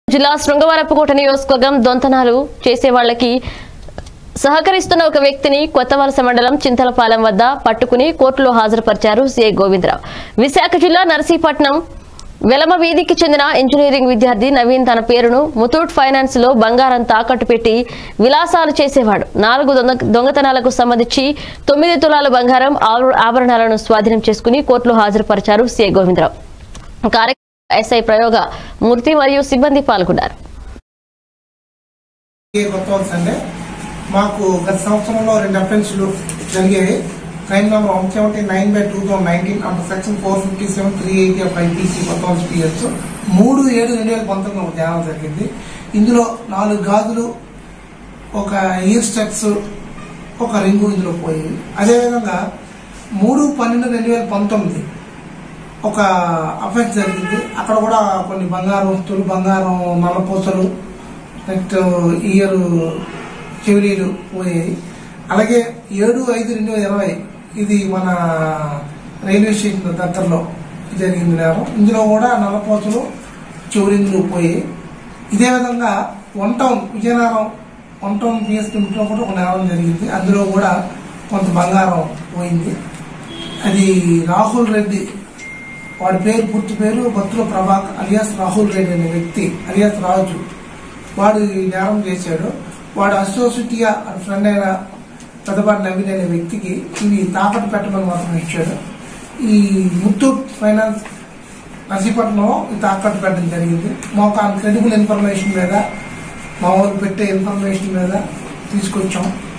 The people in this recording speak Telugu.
జిల్లా శృంగవరపుకోట నియోజకవర్గం దొంతనాలు చేసే వాళ్ళకి సహకరిస్తున్న ఒక వ్యక్తిని కొత్తవలస మండలం చింతలపాలెం వద్ద పట్టుకుని కోర్టులో హాజరుపరిచారు సిఐ గోవిందరావు విశాఖ జిల్లా నర్సీపట్నం వెలమ వీధికి చెందిన ఇంజనీరింగ్ విద్యార్థి నవీన్ తన పేరును ముతూట్ ఫైనాన్స్ లో బంగారం తాకట్టు పెట్టి విలాసాలు చేసేవాడు నాలుగు దొంగ- దొంగతనాలకు సంబంధించి తొమ్మిది తులాల బంగారం ఆభర- ఆభరణాలను స్వాధీనం చేసుకుని కోర్టులో హాజరుపరిచారు సిఐ గోవిందరావు కార్యక్రమం ఎస్ఐ ప్రయోగ మూర్తి మరియు సిబ్బంది పాల్గొన్నారు ఏ కొత్త వలస అంటే మాకు గత సంవత్సరంలో రెండు అఫెన్స్లు జరిగాయి crime number one seventy nine by two thousand nineteen అంత section four fifty seven three eighty of IPC కొత్త వలస పిఎస్ మూడు ఏడు రెండు వేల పంతొమ్మిది ఒక ధ్యానం జరిగింది ఇందులో నాలుగు గాజులు ఒక ఇయర్ స్టెప్స్ ఒక రింగు ఇందులో పోయి అదేవిధంగా మూడు పన్నెండు రెండు వేల పంతొమ్మిది ఒక అఫెక్ట్ జరిగింది అక్కడ కూడా కొన్ని బంగారు వస్తువులు బంగారం నల్లపూసలు నెక్స్ట్ ఇయర్ చెవిలీలు పోయాయి అలాగే ఏడు ఐదు రెండు వేల ఇరవై ఇది మన రైల్వే స్టేషన్ దగ్గరలో జరిగింది నేరం ఇందులో కూడా నల్లపూసలు చెవురింగులు పోయాయి ఇదే విధంగా one town Vizianagaram one town PS లిమిట్లో కూడా ఒక నేరం జరిగింది అందులో కూడా కొంత బంగారం పోయింది అది రాహుల్ రెడ్డి వాడి పేరు పూర్తి పేరు భక్తుల ప్రభాక్ అలియాస్ రాహుల్ రెడ్డి అనే వ్యక్తి అలియాస్ రాజు వాడు ఈ నేరం చేశాడు వాడు అసోసియేట్గా ఫ్రెండ్ అయిన పెద్దపాటి నవీన్ అనే వ్యక్తికి ఇవి తాకట్టు పెట్టమని మాత్రం ఇచ్చాడు ఈ ముత్తూట్ ఫైనాన్స్ నర్సీపట్నంలో ఈ తాకట్టు పెట్టడం జరిగింది మాకు ఆ క్రెడిబుల్ ఇన్ఫర్మేషన్ మీద మా వాళ్ళు పెట్టే ఇన్ఫర్మేషన్ మీద తీసుకొచ్చాం